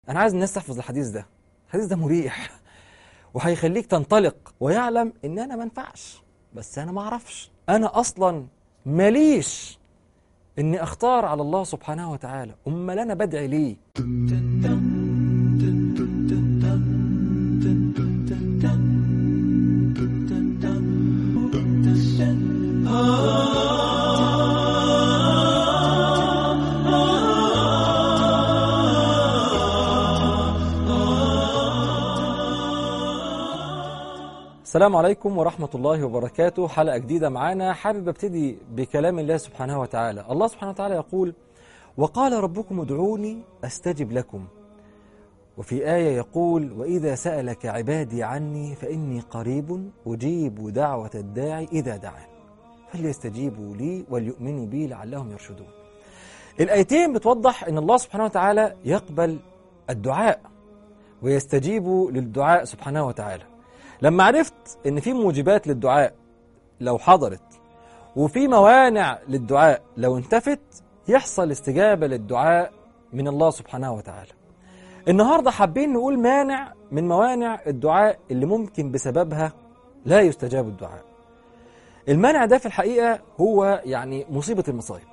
أنا عايز الناس تحفظ الحديث ده الحديث ده مريح وهيخليك تنطلق ويعلم إن أنا ما ينفعش بس أنا ما أعرفش أنا أصلا ماليش إني أختار على الله سبحانه وتعالى أمال أنا بدعي ليه السلام عليكم ورحمة الله وبركاته حلقة جديدة معانا حابب ابتدي بكلام الله سبحانه وتعالى الله سبحانه وتعالى يقول وقال ربكم ادعوني أستجب لكم وفي آية يقول وإذا سألك عبادي عني فإني قريب أجيب دعوة الداعي إذا دعان فليستجيبوا لي وليؤمنوا بي لعلهم يرشدون الآيتين بتوضح أن الله سبحانه وتعالى يقبل الدعاء ويستجيب للدعاء سبحانه وتعالى لما عرفت ان في موجبات للدعاء لو حضرت وفي موانع للدعاء لو انتفت يحصل استجابة للدعاء من الله سبحانه وتعالى النهاردة حابين نقول مانع من موانع الدعاء اللي ممكن بسببها لا يستجاب الدعاء المانع ده في الحقيقة هو يعني مصيبة المصايب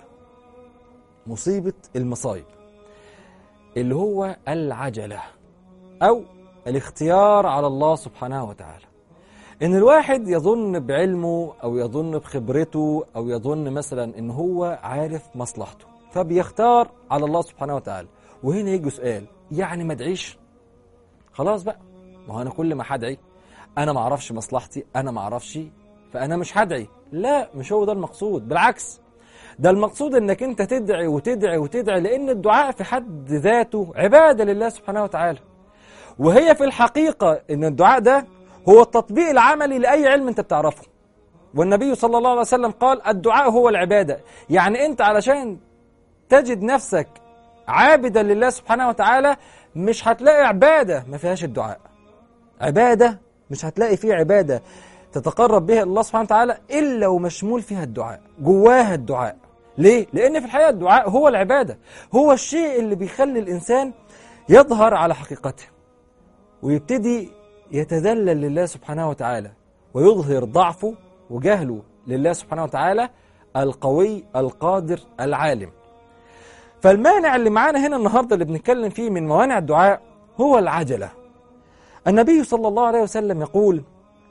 مصيبة المصايب اللي هو العجلة أو الاختيار على الله سبحانه وتعالى ان الواحد يظن بعلمه او يظن بخبرته او يظن مثلا ان هو عارف مصلحته فبيختار على الله سبحانه وتعالى وهنا يجي سؤال يعني ما ادعيش خلاص بقى ما هو انا كل ما هدعي انا ما اعرفش مصلحتي انا ما اعرفش فانا مش هدعي لا مش هو ده المقصود بالعكس ده المقصود انك انت تدعي وتدعي وتدعي لان الدعاء في حد ذاته عباده لله سبحانه وتعالى وهي في الحقيقة إن الدعاء ده هو التطبيق العملي لأي علم أنت بتعرفه والنبي صلى الله عليه وسلم قال الدعاء هو العبادة يعني أنت علشان تجد نفسك عابدا لله سبحانه وتعالى مش هتلاقي عبادة ما فيهاش الدعاء عبادة مش هتلاقي فيه عبادة تتقرب بها الله سبحانه وتعالى إلا ومشمول فيها الدعاء جواها الدعاء ليه؟ لأن في الحقيقة الدعاء هو العبادة هو الشيء اللي بيخلي الإنسان يظهر على حقيقته ويبتدي يتذلل لله سبحانه وتعالى ويظهر ضعفه وجهله لله سبحانه وتعالى القوي القادر العالم فالمانع اللي معانا هنا النهارده اللي بنتكلم فيه من موانع الدعاء هو العجله النبي صلى الله عليه وسلم يقول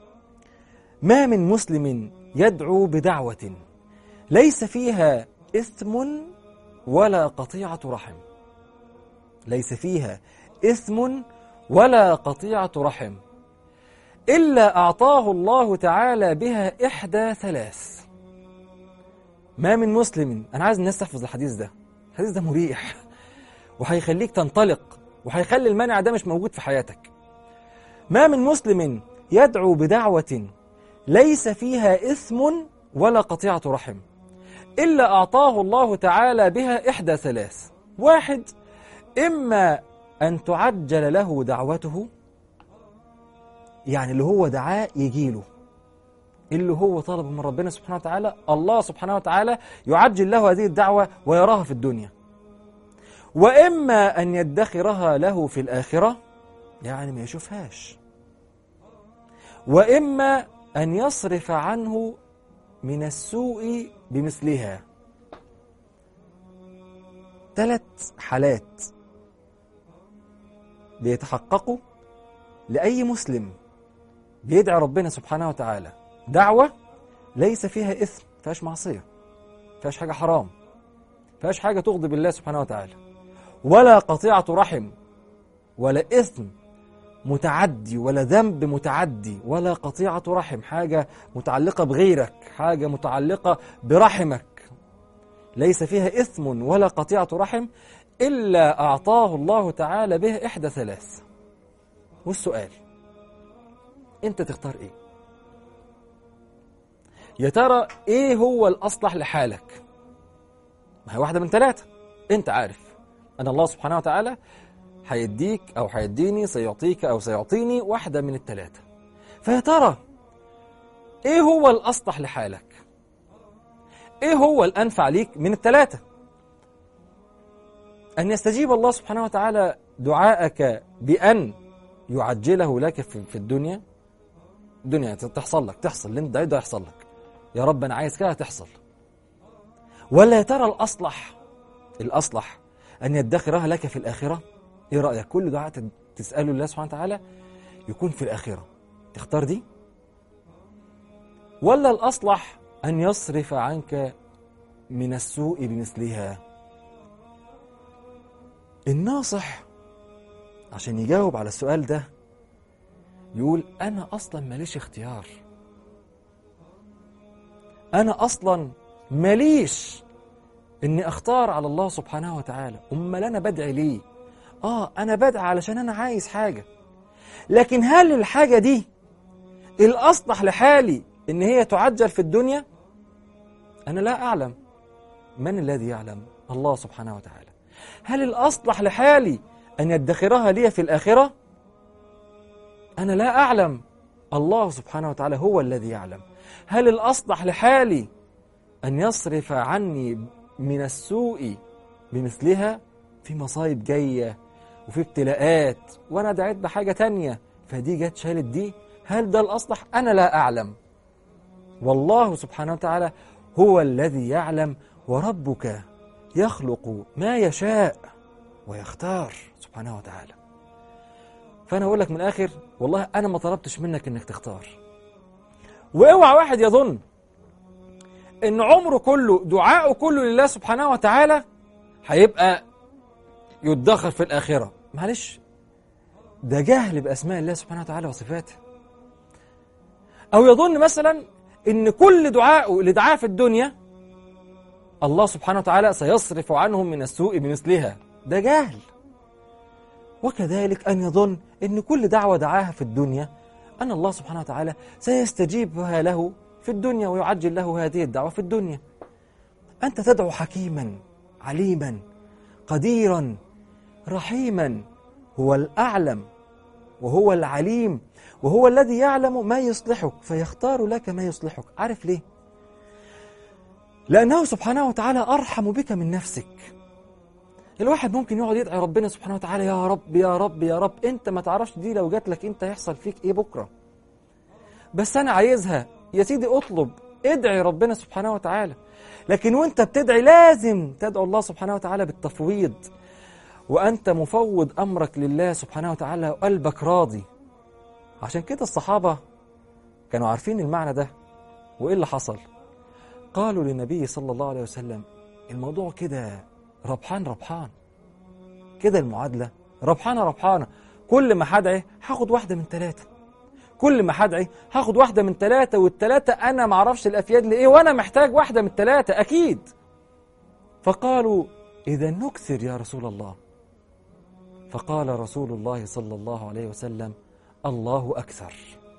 ما من مسلم يدعو بدعوه ليس فيها اثم ولا قطيعه رحم ليس فيها اثم ولا قطيعة رحم إلا أعطاه الله تعالى بها إحدى ثلاث ما من مسلم أنا عايز الناس تحفظ الحديث ده الحديث ده مريح وهيخليك تنطلق وهيخلي المانع ده مش موجود في حياتك ما من مسلم يدعو بدعوة ليس فيها إثم ولا قطيعة رحم إلا أعطاه الله تعالى بها إحدى ثلاث واحد إما أن تعجل له دعوته يعني اللي هو دعاء يجيله اللي هو طلب من ربنا سبحانه وتعالى الله سبحانه وتعالى يعجل له هذه الدعوة ويراها في الدنيا وإما أن يدخرها له في الآخرة يعني ما يشوفهاش وإما أن يصرف عنه من السوء بمثلها ثلاث حالات بيتحققوا لأي مسلم بيدعي ربنا سبحانه وتعالى دعوة ليس فيها إثم فيهاش معصية فيهاش حاجة حرام فيهاش حاجة تغضب الله سبحانه وتعالى ولا قطيعة رحم ولا إثم متعدي ولا ذنب متعدي ولا قطيعة رحم حاجة متعلقة بغيرك حاجة متعلقة برحمك ليس فيها إثم ولا قطيعة رحم إلا أعطاه الله تعالى به إحدى ثلاث والسؤال أنت تختار إيه يا ترى إيه هو الأصلح لحالك ما هي واحدة من ثلاثة أنت عارف أن الله سبحانه وتعالى هيديك أو هيديني سيعطيك أو سيعطيني واحدة من الثلاثة فيا ترى إيه هو الأصلح لحالك إيه هو الأنفع ليك من الثلاثة أن يستجيب الله سبحانه وتعالى دعاءك بأن يعجله لك في في الدنيا الدنيا تحصل لك تحصل اللي انت ده يحصل لك يا رب انا عايز كده تحصل ولا يا ترى الاصلح الاصلح ان يدخرها لك في الاخره ايه رايك كل دعاء تساله الله سبحانه وتعالى يكون في الاخره تختار دي ولا الاصلح ان يصرف عنك من السوء بمثلها الناصح عشان يجاوب على السؤال ده يقول أنا أصلا ماليش اختيار أنا أصلا ماليش إني أختار على الله سبحانه وتعالى أمال أنا بدعي ليه آه أنا بدعي علشان أنا عايز حاجة لكن هل الحاجة دي الأصلح لحالي إن هي تعجل في الدنيا أنا لا أعلم من الذي يعلم الله سبحانه وتعالى هل الأصلح لحالي أن يدخرها لي في الآخرة أنا لا أعلم الله سبحانه وتعالى هو الذي يعلم هل الأصلح لحالي أن يصرف عني من السوء بمثلها في مصايب جاية وفي ابتلاءات وأنا دعيت بحاجة تانية فدي جت شالت دي هل ده الأصلح أنا لا أعلم والله سبحانه وتعالى هو الذي يعلم وربك يخلق ما يشاء ويختار سبحانه وتعالى فأنا أقول لك من الآخر والله أنا ما طلبتش منك إنك تختار واوعى واحد يظن إن عمره كله دعاءه كله لله سبحانه وتعالى هيبقى يدخر في الآخرة معلش ده جهل بأسماء الله سبحانه وتعالى وصفاته أو يظن مثلا إن كل دعائه اللي دعاه في الدنيا الله سبحانه وتعالى سيصرف عنهم من السوء بمثلها ده جهل وكذلك أن يظن أن كل دعوة دعاها في الدنيا أن الله سبحانه وتعالى سيستجيبها له في الدنيا ويعجل له هذه الدعوة في الدنيا أنت تدعو حكيما عليما قديرا رحيما هو الأعلم وهو العليم وهو الذي يعلم ما يصلحك فيختار لك ما يصلحك عارف ليه؟ لأنه سبحانه وتعالى أرحم بك من نفسك الواحد ممكن يقعد يدعي ربنا سبحانه وتعالى يا رب يا رب يا رب انت ما تعرفش دي لو جات لك انت هيحصل فيك ايه بكره بس انا عايزها يا سيدي اطلب ادعي ربنا سبحانه وتعالى لكن وانت بتدعي لازم تدعو الله سبحانه وتعالى بالتفويض وانت مفوض امرك لله سبحانه وتعالى وقلبك راضي عشان كده الصحابه كانوا عارفين المعنى ده وايه اللي حصل قالوا للنبي صلى الله عليه وسلم الموضوع كده ربحان ربحان كده المعادلة ربحانة ربحانة كل ما هدعي هاخد واحدة من ثلاثة كل ما هدعي هاخد واحدة من ثلاثة والثلاثة أنا معرفش الأفياد لإيه وأنا محتاج واحدة من ثلاثة أكيد فقالوا إذا نكثر يا رسول الله فقال رسول الله صلى الله عليه وسلم الله أكثر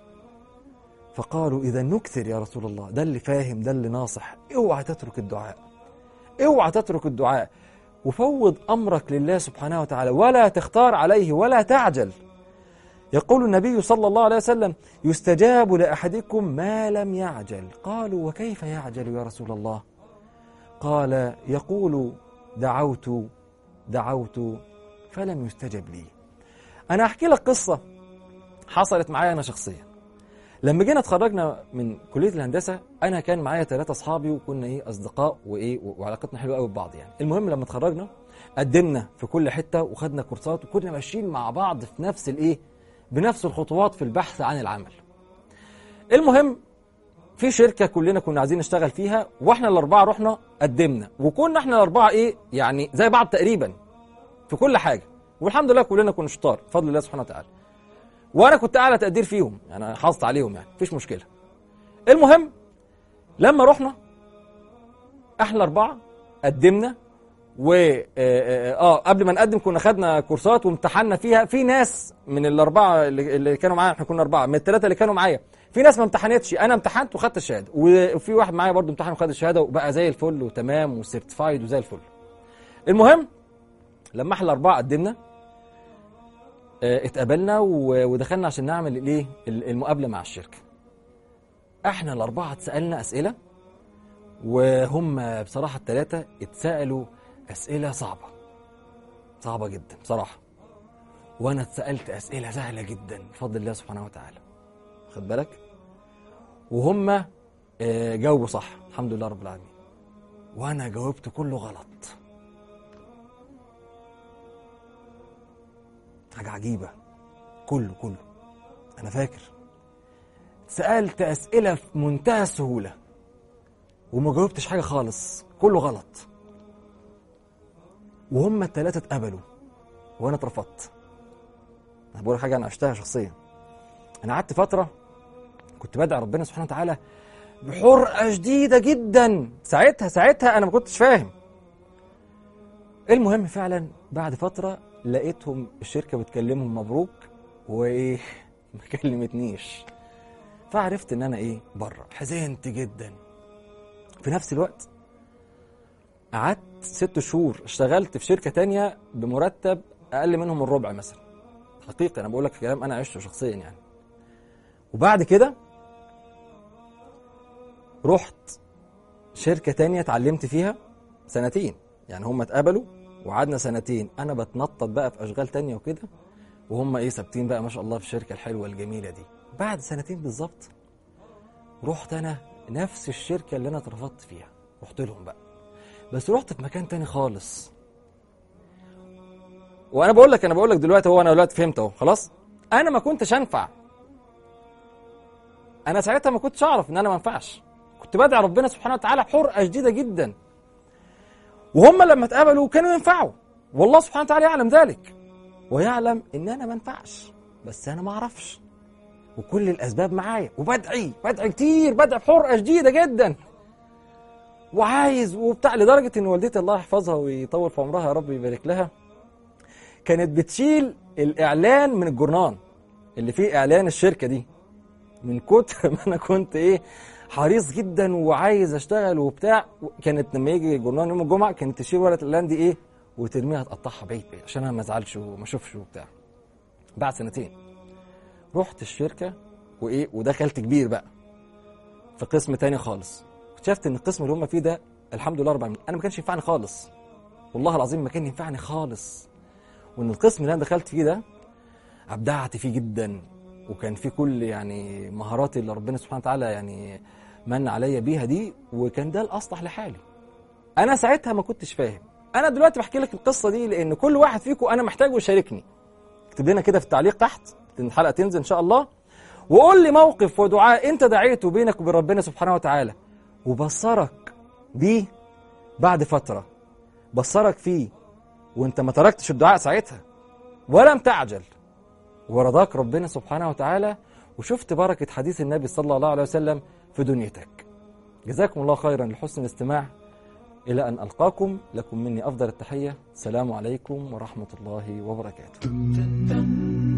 فقالوا إذا نكثر يا رسول الله ده اللي فاهم ده اللي ناصح اوعى تترك الدعاء اوعى تترك الدعاء وفوض امرك لله سبحانه وتعالى ولا تختار عليه ولا تعجل يقول النبي صلى الله عليه وسلم يستجاب لاحدكم ما لم يعجل قالوا وكيف يعجل يا رسول الله قال يقول دعوت دعوت فلم يستجب لي انا احكي لك قصه حصلت معايا انا شخصيا لما جينا اتخرجنا من كليه الهندسه انا كان معايا ثلاثه اصحابي وكنا ايه اصدقاء وايه وعلاقتنا حلوه قوي ببعض يعني المهم لما اتخرجنا قدمنا في كل حته وخدنا كورسات وكنا ماشيين مع بعض في نفس الايه بنفس الخطوات في البحث عن العمل المهم في شركه كلنا كنا عايزين نشتغل فيها واحنا الاربعه رحنا قدمنا وكنا احنا الاربعه ايه يعني زي بعض تقريبا في كل حاجه والحمد لله كلنا كنا شطار بفضل الله سبحانه وتعالى وانا كنت اعلى تقدير فيهم يعني حافظت عليهم يعني مفيش مشكله المهم لما رحنا احنا اربعه قدمنا و اه, آه قبل ما نقدم كنا خدنا كورسات وامتحنا فيها في ناس من الاربعه اللي, اللي كانوا معايا احنا كنا اربعه من الثلاثه اللي كانوا معايا في ناس ما امتحنتش انا امتحنت وخدت الشهاده وفي واحد معايا برضه امتحن وخد الشهاده وبقى زي الفل وتمام وسيرتيفايد وزي الفل المهم لما احنا الاربعه قدمنا اتقابلنا ودخلنا عشان نعمل الايه المقابله مع الشركه احنا الاربعه اتسالنا اسئله وهم بصراحه الثلاثه اتسالوا اسئله صعبه صعبه جدا بصراحه وانا اتسالت اسئله سهله جدا بفضل الله سبحانه وتعالى خد بالك وهم آه، جاوبوا صح الحمد لله رب العالمين وانا جاوبت كله غلط حاجه عجيبه كله كله انا فاكر سالت اسئله في منتهى السهوله وما جاوبتش حاجه خالص كله غلط وهم الثلاثه اتقبلوا وانا اترفضت انا بقول حاجه انا عشتها شخصيا انا قعدت فتره كنت بدعي ربنا سبحانه وتعالى بحرقه شديده جدا ساعتها ساعتها انا ما كنتش فاهم المهم فعلا بعد فتره لقيتهم الشركه بتكلمهم مبروك وايه ما كلمتنيش فعرفت ان انا ايه بره حزنت جدا في نفس الوقت قعدت ست شهور اشتغلت في شركه تانية بمرتب اقل منهم الربع مثلا حقيقه انا بقول لك كلام انا عشته شخصيا يعني وبعد كده رحت شركه تانية اتعلمت فيها سنتين يعني هم اتقبلوا وقعدنا سنتين انا بتنطط بقى في اشغال تانية وكده وهم ايه ثابتين بقى ما شاء الله في الشركه الحلوه الجميله دي بعد سنتين بالظبط رحت انا نفس الشركه اللي انا اترفضت فيها رحت لهم بقى بس رحت في مكان تاني خالص وانا بقول لك انا بقول لك دلوقتي هو انا دلوقتي فهمت اهو خلاص انا ما كنتش انفع انا ساعتها ما كنتش اعرف ان انا ما انفعش كنت بدعي ربنا سبحانه وتعالى بحرقه شديده جدا وهم لما اتقبلوا كانوا ينفعوا والله سبحانه وتعالى يعلم ذلك ويعلم ان انا ما انفعش بس انا ما اعرفش وكل الاسباب معايا وبدعي بدعي كتير بدعي بحرقه شديده جدا وعايز وبتاع لدرجه ان والدتي الله يحفظها ويطول في عمرها يا رب يبارك لها كانت بتشيل الاعلان من الجورنان اللي فيه اعلان الشركه دي من كتر ما انا كنت ايه حريص جدا وعايز اشتغل وبتاع كانت لما يجي جورنال يوم الجمعه كانت تشيل ورقه الاعلان دي ايه وترميها تقطعها بعيد بعيد عشان انا ما ازعلش وما اشوفش وبتاع بعد سنتين رحت الشركه وايه ودخلت كبير بقى في قسم تاني خالص اكتشفت ان القسم اللي هم فيه ده الحمد لله رب العالمين انا ما كانش ينفعني خالص والله العظيم ما كان ينفعني خالص وان القسم اللي انا دخلت فيه ده ابدعت فيه جدا وكان فيه كل يعني مهاراتي اللي ربنا سبحانه وتعالى يعني من عليا بيها دي وكان ده الاصلح لحالي انا ساعتها ما كنتش فاهم انا دلوقتي بحكي لك القصه دي لان كل واحد فيكم انا محتاجه يشاركني اكتب لنا كده في التعليق تحت ان الحلقه تنزل ان شاء الله وقول لي موقف ودعاء انت دعيته بينك وبين ربنا سبحانه وتعالى وبصرك بيه بعد فتره بصرك فيه وانت ما تركتش الدعاء ساعتها ولم تعجل ورضاك ربنا سبحانه وتعالى وشفت بركة حديث النبي صلى الله عليه وسلم في دنيتك جزاكم الله خيرا لحسن الاستماع إلى أن ألقاكم لكم مني أفضل التحية السلام عليكم ورحمة الله وبركاته